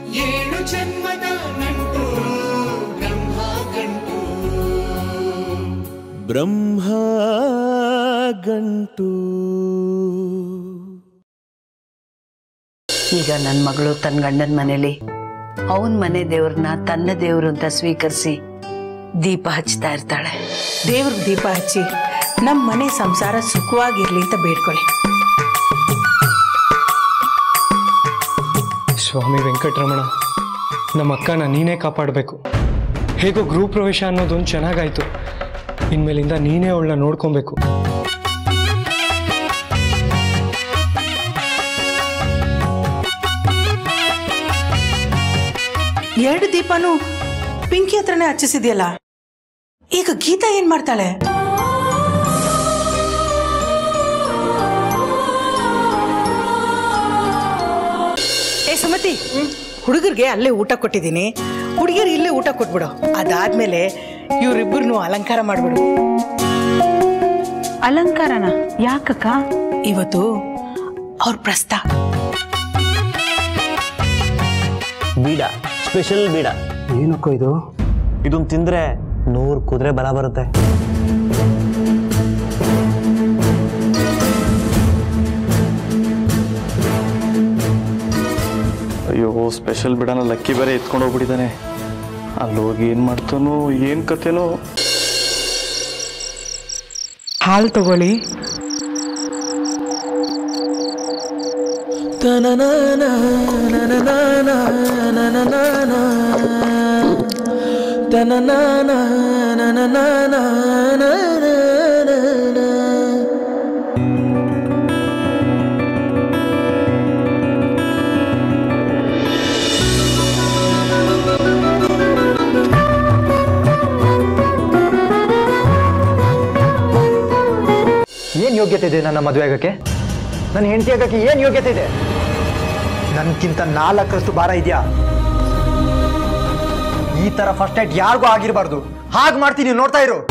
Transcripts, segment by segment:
ಏಳು ಜನ್ಮದ ನಂಟು ಬ್ರಹ್ಮ ಗಂಟು ಬ್ರಹ್ಮ ಗಂಟು ಈಗ ನನ್ನ ಮಗಳು ತನ್ನ ಗಂಡನ ಮನೇಲಿ ಅವನ ಮನೆ ದೇವ್ರನ್ನ ತನ್ನ ದೇವ್ರು ಅಂತ ಸ್ವೀಕರಿಸಿ ದೀಪ ಹಚ್ತಾ ಇರ್ತಾಳೆ ದೇವ್ರಿಗೆ ದೀಪ ಹಚ್ಚಿ ನಮ್ಮ ಮನೆ ಸಂಸಾರ ಸುಖವಾಗಿರ್ಲಿ ಅಂತ ಬೇಡ್ಕೊಳ್ಳಿ ಸ್ವಾಮಿ ವೆಂಕಟರಮಣ ನಮ್ಮ ಅಕ್ಕನ ನೀನೇ ಕಾಪಾಡಬೇಕು ಹೇಗೋ ಗೃಹ ಪ್ರವೇಶ ಅನ್ನೋದೊಂದು ಚೆನ್ನಾಗಾಯ್ತು ಇನ್ಮೇಲಿಂದ ನೀನೇ ಅವಳನ್ನ ನೋಡ್ಕೊಬೇಕು ಎರಡು ದೀಪನೂ ಪಿಂಕಿ ಹತ್ರನೇ ಹಚ್ಚಿಸಿದ್ಯಲ್ಲ ಈಗ ಗೀತಾ ಏನ್ ಮಾಡ್ತಾಳೆ ಏ ಸುಮತಿ ಹುಡುಗರಿಗೆ ಅಲ್ಲೇ ಊಟ ಕೊಟ್ಟಿದ್ದೀನಿ ಹುಡುಗಿಯರು ಇಲ್ಲೇ ಊಟ ಕೊಟ್ಬಿಡು ಅದಾದ್ಮೇಲೆ ಇವ್ರಿಬ್ಬರನ್ನು ಅಲಂಕಾರ ಮಾಡ್ಬಿಡು ಅಲಂಕಾರನ ಯಾಕಕ್ಕ ಇವತ್ತು ಅವ್ರ ಪ್ರಸ್ತಾವ ಬೀಡ ಸ್ಪೆಷಲ್ ಬೀಡ ಏನಕ್ಕೋ ಇದು ಇದನ್ನ ತಿಂದ್ರೆ ನೂರು ಕುದುರೆ ಬಲ ಬರುತ್ತೆ ಅಯ್ಯೋ ಸ್ಪೆಷಲ್ ಬಿಡನ ಲಕ್ಕಿ ಬೇರೆ ಎತ್ಕೊಂಡು ಹೋಗ್ಬಿಟ್ಟಿದ್ದಾನೆ ಅಲ್ಲಿ ಹೋಗಿ ಏನು ಮಾಡ್ತಾನೋ ಏನು ಕತೆನೋ ಹಾಲು ತಗೊಳ್ಳಿ ಏನು ಯೋಗ್ಯತೆ ಇದೆ ನನ್ನ ಮದುವೆ ಆಗಕ್ಕೆ ನನ್ನ ಹೆಂಡತಿ ಆಗಕ್ಕೆ ಏನು ಯೋಗ್ಯತೆ ಇದೆ ನನ್ಗಿಂತ ನಾಲ್ಕರಷ್ಟು ಭಾರ ಇದೆಯಾ ಈ ತರ ಫಸ್ಟ್ ನೈಟ್ ಯಾರಿಗೂ ಆಗಿರಬಾರ್ದು ಹಾಗೆ ಮಾಡ್ತೀನಿ ನೋಡ್ತಾ ಇರು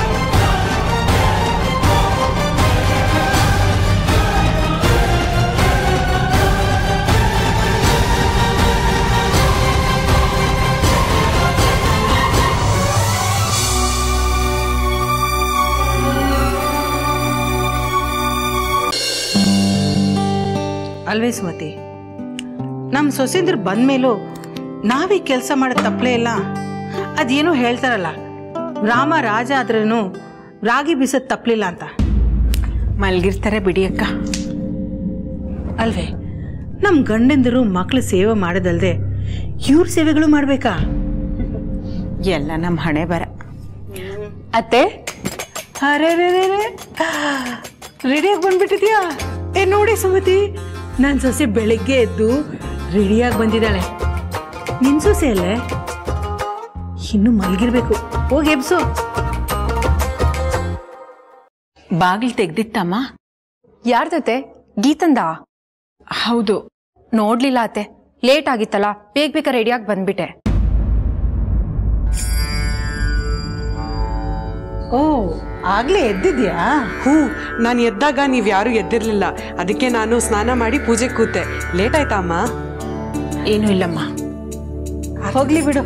ಅಲ್ವೇ ಸುಮತಿ ನಮ್ಮ ಸೊಸೆಂದ್ರು ಬಂದ್ಮೇಲೂ ನಾವೀ ಕೆಲಸ ಮಾಡೋ ತಪ್ಪಲೇ ಇಲ್ಲ ಅದೇನೋ ಹೇಳ್ತಾರಲ್ಲ ರಾಮ ರಾಜ ಆದ್ರೂ ರಾಗಿ ಬೀಸೋದು ತಪ್ಪಲಿಲ್ಲ ಅಂತ ಮಲ್ಗಿರ್ತಾರೆ ಬಿಡಿ ಅಕ್ಕ ಅಲ್ವೇ ನಮ್ಮ ಗಂಡಂದಿರು ಮಕ್ಳು ಸೇವೆ ಮಾಡೋದಲ್ದೆ ಇವ್ರ ಸೇವೆಗಳು ಮಾಡ್ಬೇಕಾ ಎಲ್ಲ ನಮ್ಮ ಹಣೆ ಬರ ಅತ್ತೆ ಅರೆ ರೆಡಿಯಾಗಿ ಬಂದ್ಬಿಟ್ಟಿದ್ಯಾ ಏ ನೋಡಿ ಸುಮತಿ ನನ್ನ ಸೊಸೆ ಬೆಳಿಗ್ಗೆ ಎದ್ದು ರೆಡಿಯಾಗಿ ಬಂದಿದ್ದಾಳೆ ನಿನ್ ಸೊಸೆ ಅಲ್ಲೇ ಇನ್ನು ಮಲಗಿರ್ಬೇಕು ಹೋಗಿ ಎಬ್ಸು ಬಾಗಿಲು ತೆಗ್ದಿತ್ತಮ್ಮ ಯಾರ್ದತೆ ಗೀತಂದ ಹೌದು ನೋಡ್ಲಿಲ್ಲ ಅತ್ತೆ ಲೇಟ್ ಆಗಿತ್ತಲ್ಲ ಬೇಗ ಬೇಗ ರೆಡಿಯಾಗಿ ಬಂದ್ಬಿಟ್ಟೆ ಓ ಆಗ್ಲೇ ಎದ್ದಿದ್ಯಾ ಹ್ಞೂ ನಾನು ಎದ್ದಾಗ ನೀವು ಯಾರೂ ಎದ್ದಿರಲಿಲ್ಲ ಅದಕ್ಕೆ ನಾನು ಸ್ನಾನ ಮಾಡಿ ಪೂಜೆ ಕೂತೆ ಲೇಟ್ ಆಯ್ತಾ ಅಮ್ಮ ಏನೂ ಇಲ್ಲಮ್ಮ ಹೋಗ್ಲಿ ಬಿಡು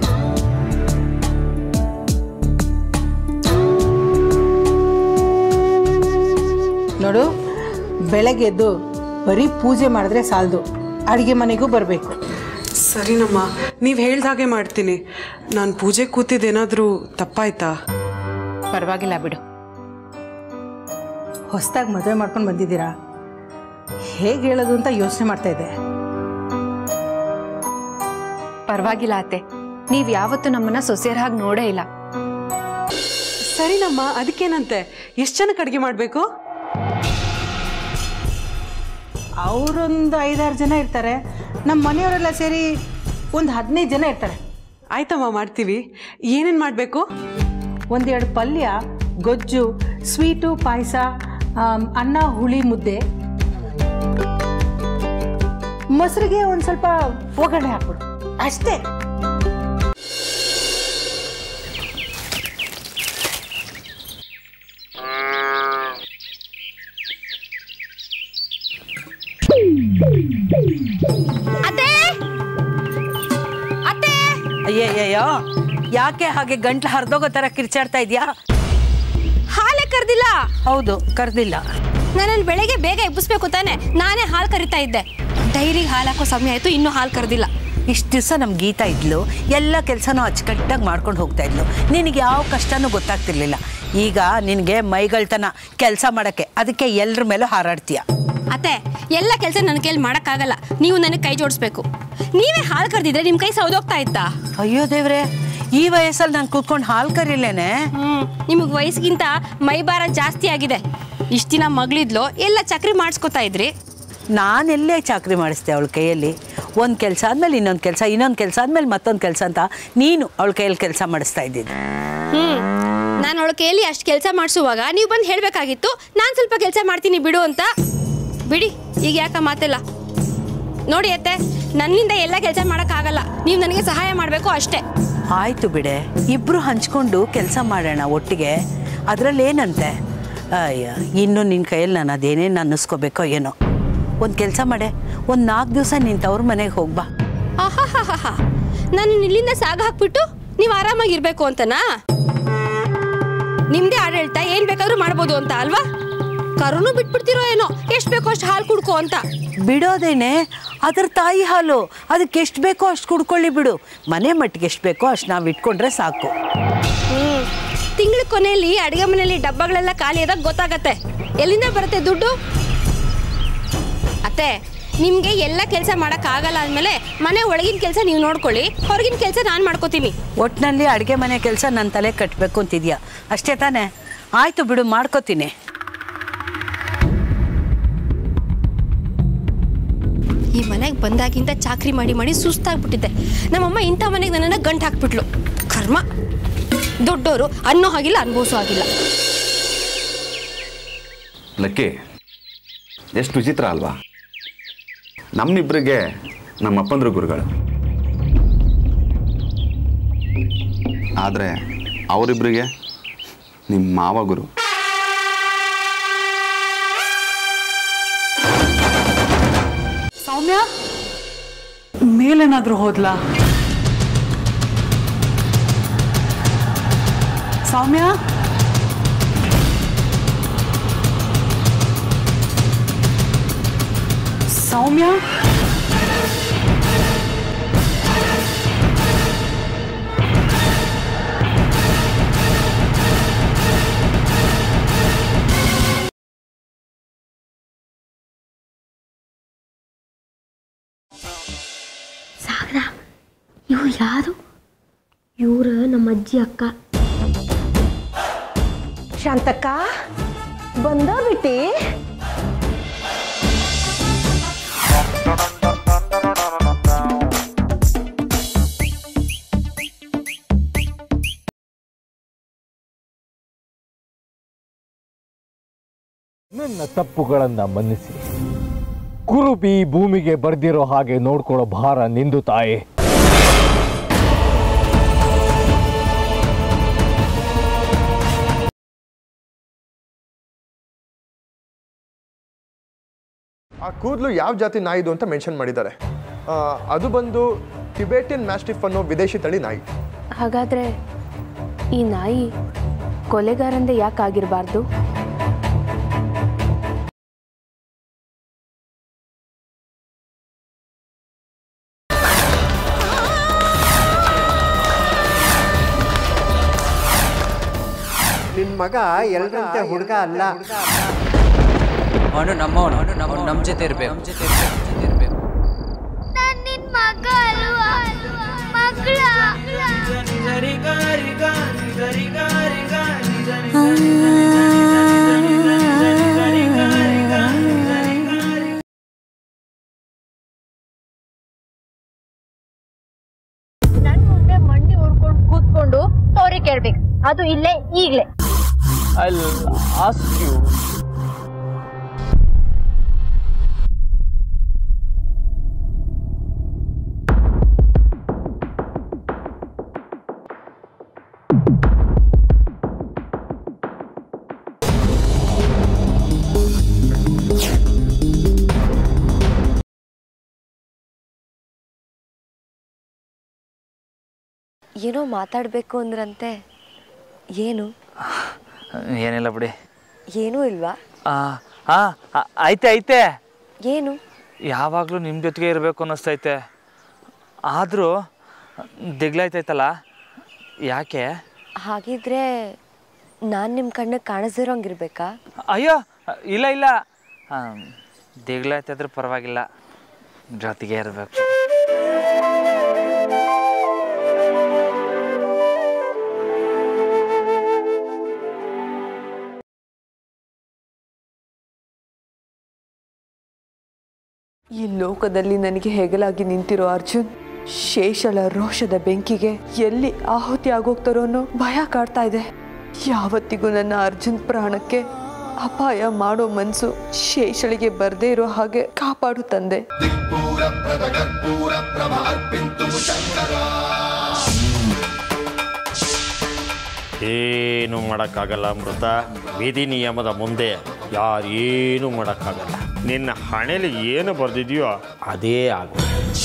ನೋಡು ಬೆಳಗ್ಗೆ ಎದ್ದು ಬರೀ ಪೂಜೆ ಮಾಡಿದ್ರೆ ಸಾಲದು ಅಡುಗೆ ಮನೆಗೂ ಬರಬೇಕು ಸರಿನಮ್ಮ ನೀವು ಹೇಳ್ದಾಗೆ ಮಾಡ್ತೀನಿ ನಾನು ಪೂಜೆ ಕೂತಿದ್ದೇನಾದರೂ ತಪ್ಪಾಯ್ತಾ ಪರವಾಗಿಲ್ಲ ಬಿಡು ಹೊಸದಾಗಿ ಮದುವೆ ಮಾಡ್ಕೊಂಡು ಬಂದಿದ್ದೀರಾ ಹೇಗೆ ಹೇಳೋದು ಅಂತ ಯೋಚನೆ ಮಾಡ್ತಾ ಇದ್ದೆ ಪರವಾಗಿಲ್ಲ ಅತ್ತೆ ನೀವ್ ಯಾವತ್ತೂ ನಮ್ಮನ್ನ ಸೊಸೆಯರ ಹಾಗೆ ನೋಡೇ ಇಲ್ಲ ಸರಿನಮ್ಮ ಅದಕ್ಕೇನಂತೆ ಎಷ್ಟು ಜನಕ್ಕೆ ಅಡುಗೆ ಮಾಡಬೇಕು ಅವರೊಂದು ಐದಾರು ಜನ ಇರ್ತಾರೆ ನಮ್ಮ ಮನೆಯವರೆಲ್ಲ ಸೇರಿ ಒಂದು ಹದಿನೈದು ಜನ ಇರ್ತಾರೆ ಆಯ್ತಮ್ಮ ಮಾಡ್ತೀವಿ ಏನೇನು ಮಾಡಬೇಕು ಒಂದೆರಡು ಪಲ್ಯ ಗೊಜ್ಜು ಸ್ವೀಟು ಪಾಯಸ ಅನ್ನ ಹುಳಿ ಮುದ್ದೆ ಮೊಸರಿಗೆ ಒಂದು ಸ್ವಲ್ಪ ಒಗ್ಗರಣೆ ಹಾಕ್ಬಿಡು ಅಷ್ಟೇ ಅಯ್ಯಯ್ಯಯ್ಯೋ ಯಾಕೆ ಹಾಗೆ ಗಂಟ್ಲು ಹರಿದೋಗೋ ಥರ ಕಿರ್ಚಾಡ್ತಾ ಇದೆಯಾ ಹಾಲೇ ಕರ್ದಿಲ್ಲ ಹೌದು ಕರ್ದಿಲ್ಲ ನನ್ನನ್ನು ಬೆಳಗ್ಗೆ ಬೇಗ ಎಬ್ಬಿಸ್ಬೇಕು ತಾನೆ ನಾನೇ ಹಾಲು ಕರಿತಾ ಇದ್ದೆ ಡೈರಿಗೆ ಹಾಲು ಹಾಕೋ ಸಮಯ ಆಯ್ತು ಇನ್ನೂ ಹಾಲು ಕರ್ದಿಲ್ಲ ಇಷ್ಟು ದಿವಸ ನಮ್ಮ ಗೀತಾ ಇದ್ಲು ಎಲ್ಲ ಕೆಲಸನೂ ಅಚ್ಚುಕಟ್ಟಾಗಿ ಮಾಡ್ಕೊಂಡು ಹೋಗ್ತಾ ಇದ್ಲು ನಿನಗೆ ಯಾವ ಕಷ್ಟನೂ ಗೊತ್ತಾಗ್ತಿರ್ಲಿಲ್ಲ ಈಗ ನಿನಗೆ ಮೈಗಳ್ತನ ಕೆಲಸ ಮಾಡೋಕ್ಕೆ ಅದಕ್ಕೆ ಎಲ್ಲರ ಮೇಲೂ ಹಾರಾಡ್ತೀಯ ಅತ್ತೆ ಎಲ್ಲ ಕೆಲಸ ನನ್ನ ಕೈಯಲ್ಲಿ ಮಾಡೋಕ್ಕಾಗಲ್ಲ ನೀವು ನನಗೆ ಕೈ ಜೋಡಿಸ್ಬೇಕು ನೀವೇ ಹಾಲು ಕರೆದಿದ್ರೆ ನಿಮ್ಮ ಕೈ ಸೌದೋಗ್ತಾ ಇತ್ತಾ ಅಯ್ಯೋ ದೇವ್ರೆ ಈ ವಯಸ್ಸಲ್ಲಿ ನಾನು ಕೂತ್ಕೊಂಡು ಹಾಲು ಕರೀಲೇನೆ ಹ್ಮ್ ನಿಮಗೆ ವಯಸ್ಸಿಗಿಂತ ಮೈ ಭಾರ ಜಾಸ್ತಿ ಆಗಿದೆ ಇಷ್ಟು ದಿನ ಮಗಳಿದ್ಲು ಎಲ್ಲ ಚಕ್ರಿ ಮಾಡಿಸ್ಕೊತಾ ಇದ್ರಿ ನಾನೆಲ್ಲೇ ಚಾಕ್ರಿ ಮಾಡಿಸ್ದೆ ಅವಳ ಕೈಯಲ್ಲಿ ಒಂದು ಕೆಲಸ ಆದಮೇಲೆ ಇನ್ನೊಂದು ಕೆಲಸ ಇನ್ನೊಂದು ಕೆಲಸ ಆದಮೇಲೆ ಮತ್ತೊಂದು ಕೆಲಸ ಅಂತ ನೀನು ಅವಳ ಕೈಯಲ್ಲಿ ಕೆಲಸ ಮಾಡಿಸ್ತಾ ಇದ್ದಿದ್ದು ಹ್ಮ್ ನಾನು ಅವಳ ಕೈಯಲ್ಲಿ ಅಷ್ಟು ಕೆಲಸ ಮಾಡಿಸುವಾಗ ನೀವು ಬಂದು ಹೇಳಬೇಕಾಗಿತ್ತು ನಾನು ಸ್ವಲ್ಪ ಕೆಲಸ ಮಾಡ್ತೀನಿ ಬಿಡು ಅಂತ ಬಿಡಿ ಈಗ ಯಾಕ ಮಾತೆಲ್ಲ ನೋಡಿ ಅತ್ತೆ ನನ್ನಿಂದ ಎಲ್ಲ ಕೆಲಸ ಮಾಡೋಕ್ಕಾಗಲ್ಲ ನೀವು ನನಗೆ ಸಹಾಯ ಮಾಡಬೇಕು ಅಷ್ಟೇ ಆಯಿತು ಬಿಡೆ ಇಬ್ಬರು ಹಂಚ್ಕೊಂಡು ಕೆಲಸ ಮಾಡೋಣ ಒಟ್ಟಿಗೆ ಅದರಲ್ಲಿ ಏನಂತೆ ಅಯ್ಯ ಇನ್ನು ನಿನ್ನ ಕೈಯಲ್ಲಿ ನಾನು ಅದೇನೇನು ಅನ್ನಿಸ್ಕೋಬೇಕೋ ಏನೋ ಒಂದು ಕೆಲಸ ಮಾಡೆ ಒಂದು ನಾಲ್ಕು ದಿವಸ ನಿನ್ನ ತವ್ರ ಮನೆಗೆ ಹೋಗ್ಬಾ ಆಹಾಹಾಹಾ ನಾನು ಇಲ್ಲಿಂದ ಸಾಗ ಹಾಕ್ಬಿಟ್ಟು ನೀವು ಆರಾಮಾಗಿರ್ಬೇಕು ಅಂತನಾ ನಿಮ್ದೇ ಆಡಳಿತ ಏನ್ ಬೇಕಾದ್ರೂ ಮಾಡ್ಬೋದು ಅಂತ ಅಲ್ವಾ ಕರುನು ಬಿಟ್ಬಿಡ್ತಿರೋ ಏನೋ ಎಷ್ಟು ಬೇಕೋ ಅಷ್ಟು ಹಾಲು ಕುಡ್ಕೋ ಅಂತ ಬಿಡೋದೇನೆ ಅದ್ರ ತಾಯಿ ಹಾಲು ಅದಕ್ಕೆ ಎಷ್ಟು ಬೇಕೋ ಅಷ್ಟು ಕುಡ್ಕೊಳ್ಳಿ ಬಿಡು ಮನೆ ಮಟ್ಟಿಗೆ ಎಷ್ಟು ಬೇಕೋ ಅಷ್ಟು ನಾವು ಇಟ್ಕೊಂಡ್ರೆ ಸಾಕು ಹ್ಮ್ ತಿಂಗಳ ಕೊನೆಯಲ್ಲಿ ಅಡಿಗೆ ಮನೆಯಲ್ಲಿ ಡಬ್ಬಗಳೆಲ್ಲ ಖಾಲಿ ಆದಾಗ ಗೊತ್ತಾಗತ್ತೆ ಎಲ್ಲಿಂದ ಬರುತ್ತೆ ದುಡ್ಡು ಅತ್ತೆ ನಿಮ್ಗೆ ಎಲ್ಲ ಕೆಲಸ ಮಾಡಕ್ ಆಗಲ್ಲ ಅಂದ್ಮೇಲೆ ಮನೆ ಒಳಗಿನ ಕೆಲಸ ನೀವು ನೋಡ್ಕೊಳ್ಳಿ ಹೊರಗಿನ ಕೆಲಸ ನಾನು ಮಾಡ್ಕೋತೀನಿ ಒಟ್ಟಿನಲ್ಲಿ ಅಡುಗೆ ಮನೆ ಕೆಲಸ ನನ್ನ ತಲೆ ಕಟ್ಟಬೇಕು ಅಂತಿದ್ಯಾ ಅಷ್ಟೇ ತಾನೇ ಆಯಿತು ಬಿಡು ಮಾಡ್ಕೋತೀನಿ ಈ ಮನೆಗೆ ಬಂದಾಗಿಂದ ಚಾಕ್ರಿ ಮಾಡಿ ಮಾಡಿ ಸುಸ್ತಾಗ್ಬಿಟ್ಟಿದ್ದೆ ನಮ್ಮಮ್ಮ ಇಂಥ ಮನೆಗೆ ನನ್ನನ್ನು ಗಂಟು ಹಾಕ್ಬಿಟ್ಲು ಕರ್ಮ ದೊಡ್ಡೋರು ಅನ್ನೋ ಹಾಗಿಲ್ಲ ಅನುಭವಿಸೋ ಹಾಗಿಲ್ಲ ಲಕ್ಕಿ ಎಷ್ಟು ವಿಚಿತ್ರ ಅಲ್ವಾ ನಮ್ಮಿಬ್ಬರಿಗೆ ನಮ್ಮ ಅಪ್ಪಂದ್ರು ಗುರುಗಳು ಆದರೆ ಅವರಿಬ್ಬರಿಗೆ ನಿಮ್ಮ ಮಾವ ಗುರು ಸೌಮ್ಯ ಮೇಲೇನಾದ್ರೂ ಹೋದ್ಲಾ ಸೌಮ್ಯ ಸೌಮ್ಯ ಸಾಗರ ಇವ್ರು ಯಾರು ಇವ್ರ ನಮ್ಮ ಅಜ್ಜಿ ಅಕ್ಕ ಶಾಂತಕ್ಕ ಬಂದ ಬಿಟ್ಟಿ ನನ್ನ ತಪ್ಪುಗಳನ್ನ ಮನ್ನಿಸಿ ಕುರುಬಿ ಭೂಮಿಗೆ ಬರ್ದಿರೋ ಹಾಗೆ ನೋಡ್ಕೊಳ್ಳೋ ಭಾರ ನಿಂದು ತಾಯಿ ಆ ಕೂದಲು ಯಾವ ಜಾತಿ ನಾಯಿದು ಅಂತ ಮೆನ್ಷನ್ ಮಾಡಿದ್ದಾರೆ ಆ, ಅದು ಬಂದು ಟಿಬೇಟಿಯನ್ ಮ್ಯಾಸ್ಟಿಫ್ ಅನ್ನೋ ವಿದೇಶಿ ತಳಿ ನಾಯಿ ಹಾಗಾದ್ರೆ ಈ ನಾಯಿ ಕೊಲೆಗಾರಂದೆ ಯಾಕೆ ಆಗಿರಬಾರ್ದು ನಿನ್ ಮಗ ಎಲ್ಲರಂತೆ ಹುಡುಗ ಅಲ್ಲ ಅವನು ನಮ್ಮವನು ಅವನು ನಮ್ಮ ಜೊತೆ ಇರ್ಬೇಕು ನಮ್ಮ ಜೊತೆ ಇರ್ಬೇಕು ನಿನ್ ಮಗ ಅಲ್ವಾ ಮಗಳ ನನ್ ಮುಂದೆ ಮಂಡಿ ಹೊಡ್ಕೊಂಡು ಕೂತ್ಕೊಂಡು ಸಾರಿ ಕೇಳ್ಬೇಕು ಅದು ಇಲ್ಲೇ ಈಗ್ಲೇ I'll ask you ಏನೋ ಮಾತಾಡಬೇಕು ಅಂದ್ರಂತೆ ಏನು ಏನಿಲ್ಲ ಬಿಡಿ ಏನೂ ಇಲ್ವಾ ಹಾಂ ಐತೆ ಐತೆ ಏನು ಯಾವಾಗಲೂ ನಿಮ್ಮ ಜೊತೆಗೆ ಇರಬೇಕು ಅನ್ನಿಸ್ತೈತೆ ಆದರೂ ದಿಗ್ಲಾಯ್ತೈತಲ್ಲ ಯಾಕೆ ಹಾಗಿದ್ರೆ ನಾನು ನಿಮ್ಮ ಕಣ್ಣಿಗೆ ಕಾಣಿಸ್ದಿರೋಂಗಿರ್ಬೇಕಾ ಅಯ್ಯೋ ಇಲ್ಲ ಇಲ್ಲ ದಿಗ್ಲಾಯ್ತಿದ್ರೆ ಪರವಾಗಿಲ್ಲ ಜೊತೆಗೆ ಇರಬೇಕು ಈ ಲೋಕದಲ್ಲಿ ನನಗೆ ಹೆಗಲಾಗಿ ನಿಂತಿರೋ ಅರ್ಜುನ್ ಶೇಷಳ ರೋಷದ ಬೆಂಕಿಗೆ ಎಲ್ಲಿ ಆಹುತಿ ಆಗೋಗ್ತಾರೋ ಅನ್ನೋ ಭಯ ಕಾಡ್ತಾ ಇದೆ ಯಾವತ್ತಿಗೂ ನನ್ನ ಅರ್ಜುನ್ ಪ್ರಾಣಕ್ಕೆ ಅಪಾಯ ಮಾಡೋ ಮನ್ಸು ಶೇಷಳಿಗೆ ಬರ್ದೇ ಇರೋ ಹಾಗೆ ಕಾಪಾಡು ತಂದೆ ಏನು ಮಾಡೋಕ್ಕಾಗಲ್ಲ ಅಮೃತ ವಿಧಿ ನಿಯಮದ ಮುಂದೆ ಯಾರೇನು ಮಾಡೋಕ್ಕಾಗಲ್ಲ ನಿನ್ನ ಹಣೆಯಲ್ಲಿ ಏನು ಬರೆದಿದೆಯೋ ಅದೇ ಆಗುತ್ತೆ